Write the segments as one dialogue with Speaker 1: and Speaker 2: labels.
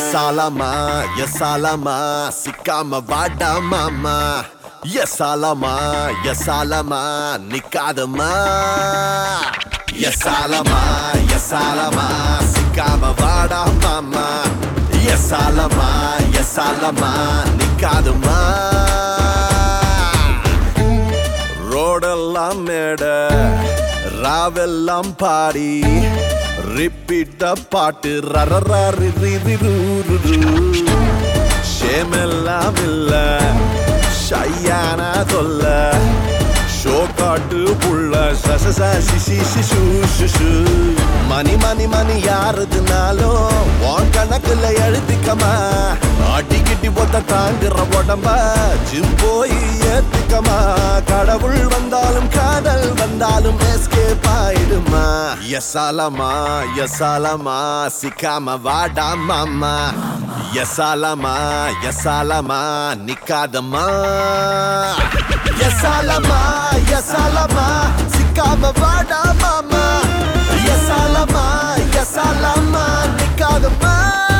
Speaker 1: எசாலமா எசாலமா சிக்காம வாடா மாமா எசாலமா எசாலமா நிக்காதமா எசாலமா எசாலமா சிக்காம வாடா மாமா எசாலமா எசாலமா நிக்காதமா ரோடெல்லாம் மேட ராவெல்லாம் பாடி ரிப்பீட்ட பாட்டு ரரராரி ஷேமெல்லாம் இல்ல ஷையான தொல்ல ஷோ காட்டு புள்ள சச ச சி சி சி ஷூ ஷு ஷு மணி மணி மணி யாருதுனாலும் உன் கணக்குல எழுதிக்கமா அடிக்கிட்டி போத்த தாங்குற உடம்ப ஜிம் போய் ஏத்துக்கமா கடவுள் வந்தாலும் காதல் வந்தாலும் எஸ்கேப் ஆயிடுமா எசாலமா எசாலமா சிக்காம வாடா மாமா எசாலமா எசாலமா நிக்காதமா எசாலமா எசாலமா சிக்காம வாடா மாமா எசாலமா எசாலமா நிக்காதமா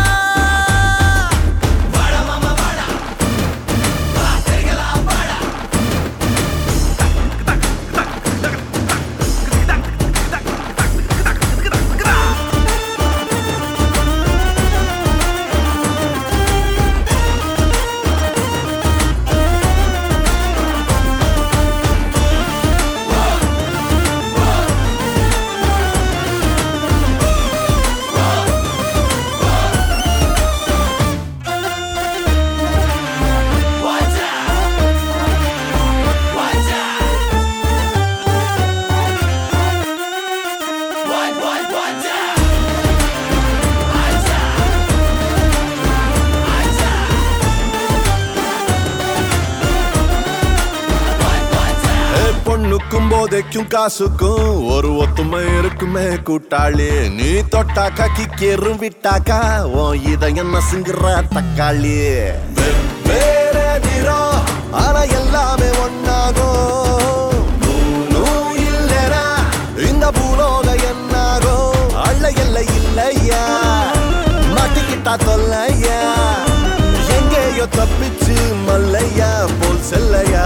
Speaker 1: ஏய், பொண்ணுக்கும் போதைக்கும் காசுக்கும் ஒரு ஒத்துமை இருக்குமே கூட்டாளி நீ தொட்டாக்கா கிக்கேறும் விட்டாக்கா உன் இதயம் நசுங்குற தக்காளி வெவ்வேறு நிறம் ஆனா எல்லாமே ஒன்னாகும் நூலும் இல்லைனா இந்த பூலோக என்னாகும் அள்ள எல்லை இல்லையா மாட்டிக்கிட்டா தொல்லையா எங்கேயோ தப்பிச்சு மல்லையா போல் செல்லையா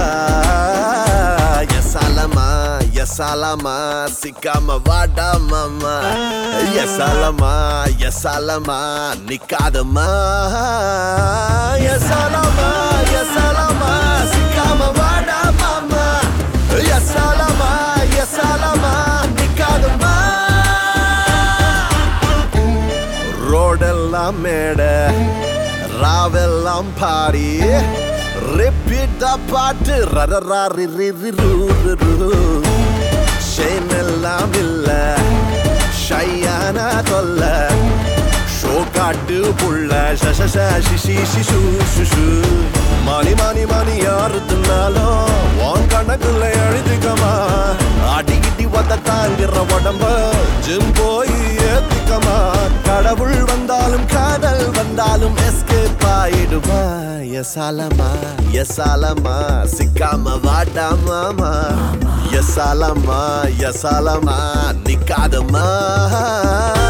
Speaker 1: எசாலமா எசாலமா சிக்காம வாடா மாமா எசாலமா எசாலமா நிக்காதமா எசாலமா எசாலமா சிக்காம வாடா மாமா எசாலமா எசாலமா நிக்காதமா ரோடெல்லாம் மேட ராவெல்லாம் பாடி ரிப்பீட்டா பாட்டு ரரராரி ஷேம் எல்லாம் இல்ல ஷையான தொல்ல ஷோ காட்டு புள்ள சச ச சி சி சி ஷூ ஷு ஷு மணி மணி மணி யாருதுனாலும் உன் கணக்குல எழுதிக்கமா அடிக்கிட்டி வந்த தாங்குற உடம்ப ஜிம் போய் ஏத்துக்கமா கடவுள் வந்தாலும் காதல் வந்தாலும் எஸ்கேப் ஆயிடுமா எசாலமா எசாலமா சிக்காம வாடா மாமா எசாலமா எசாலமா நிக்காதமா